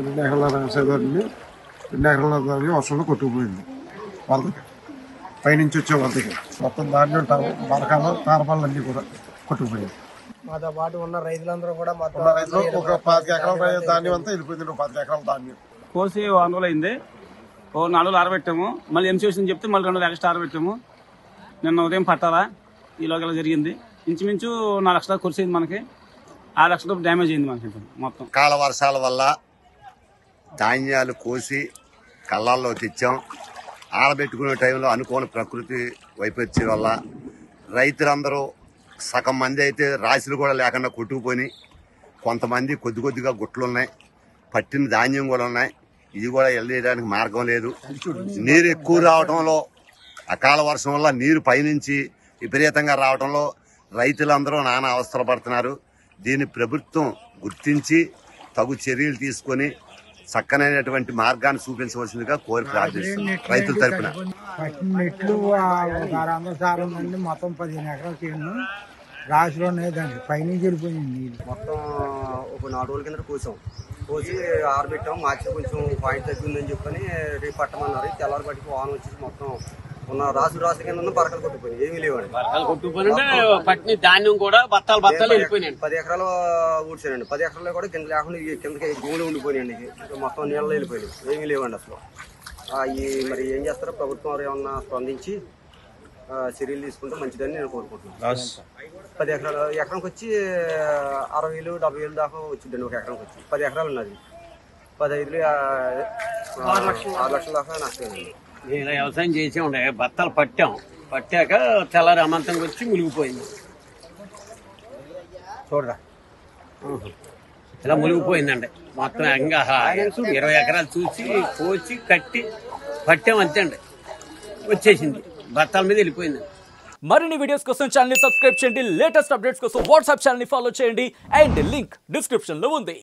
రెండు ఎకరాల వ్యవసాయదారుని రెండు ఎకరాల దాని వర్షంలో కొట్టుకుపోయింది వరదకి పైనుంచి వచ్చే వరదకి మొత్తం ధాన్యం మరకాల తారపాలు అన్నీ కూడా కొట్టుకుపోయింది మాతో పాటు ఉన్న రైతులందరూ కూడా మొత్తం ఉన్న రైతులు ఒక పాతిక ఎకరాల రై- ధాన్యం అంతా వెళ్ళిపోయింది ఒక పాతిక ఎకరాల ధాన్యం కోసి వారం రోజులు అయింది ఓ నాలుగు రోజులు ఆరబెట్టాము మళ్ళీ ఎంసీసీ చెప్తే మళ్ళీ రెండు రోజులు ఎక్స్ట్రా ఆరబెట్టాము నిన్న ఉదయం పట్టాలా ఈలోగా ఇలా జరిగింది ఇంచుమించు నాలుగు లక్షల ఖర్చు అయింది మనకి ఆరు లక్షల రూపాయలు డ్యామేజ్ అయింది మనకి మొత్తం కాల వర్షాల వల్ల ధాన్యాలు కోసి కళ్ళాల్లో తెచ్చాం ఆరబెట్టుకునే టైంలో అనుకోని ప్రకృతి వైపరీత్యం వల్ల రైతులందరూ సగం మంది అయితే రాశులు కూడా లేకుండా కొట్టుకుపోయి కొంతమంది కొద్ది కొద్దిగా గుట్లు ఉన్నాయి పట్టిన ధాన్యం కూడా ఉన్నాయి ఇది కూడా వెళ్ళేయడానికి మార్గం లేదు నీరు ఎక్కువ రావడంలో అకాల వర్షం వల్ల నీరు పైనుంచి విపరీతంగా రావడంలో రైతులందరూ నానా అవస్థలు పడుతున్నారు దీన్ని ప్రభుత్వం గుర్తించి తగు చర్యలు తీసుకొని చక్కనైనటువంటి మార్గాన్ని చూపించవలసిందిగా కోరి ప్రార్థిస్తున్నాం రైతుల తరపున పట్టిన నెట్లు ఆ ఒక ఆరు వందల సార్లు ఉందండి మొత్తం పదిహేను ఎకరాలు చేయను రాశిలో ఉన్నాయి దానికి పైనుంచి వెళ్ళిపోయింది నీళ్ళు మొత్తం ఒక నాలుగు రోజుల కింద కోసాం కోసి ఆరబెట్టాం మార్చి కొంచెం పాయింట్ తగ్గిందని చెప్పని రేపు పట్టమన్నారు తెల్లారి పట్టుకు వాన వచ్చేసి మొత్తం ఉన్న రాసు రాసు కింద ఉన్న పరకలు కొట్టుకుపోయి ఏమీ లేవండి బరకాలు కొట్టుకుపోయినంటే పట్టిన ధాన్యం కూడా బత్తాలు బత్తాలు వెళ్ళిపోయినాయి పది ఎకరాలు ఊడ్చానండి పది ఎకరాలు కూడా కింద లేకుండా ఈ కిందకి భూములు ఉండిపోయినాయండి ఇక మొత్తం నీళ్ళు వెళ్ళిపోయినాయి ఏమీ లేవండి అసలు ఆ, ఈ మరి ఏం చేస్తారో ప్రభుత్వం వారు ఏమన్నా స్పందించి ఆ, చర్యలు తీసుకుంటే మంచిదని నేను కోరుకుంటున్నాను పది ఎకరాలు ఎకరానికి వచ్చి అరవై వేలు డెబ్బై వేలు దాకా వచ్చిందండి ఒక ఎకరానికి వచ్చి పది ఎకరాలు ఉన్నది పదహైదు ఆరు లక్షల దాకా నష్టమైంది నేను ఇలా వ్యవసాయం చేసే ఉండే బత్తాలు పట్టాం పట్టాక తెల్లారి అమంతంగా వచ్చి మునిగిపోయింది చూడరా ఇలా మునిగిపోయిందండి మొత్తం ఇంకా ఇరవై ఎకరాలు చూసి కోసి కట్టి పట్టాం అంతే అండి వచ్చేసింది బత్తాల మీద వెళ్ళిపోయింది మరిన్ని వీడియోస్ కోసం ఛానల్ సబ్స్క్రైబ్ చేయండి లేటెస్ట్ అప్డేట్స్ కోసం వాట్సాప్ ఛానల్ ఫాలో చేయండి అండ్ లింక్ డిస్క్రిప్షన్ లో ఉంది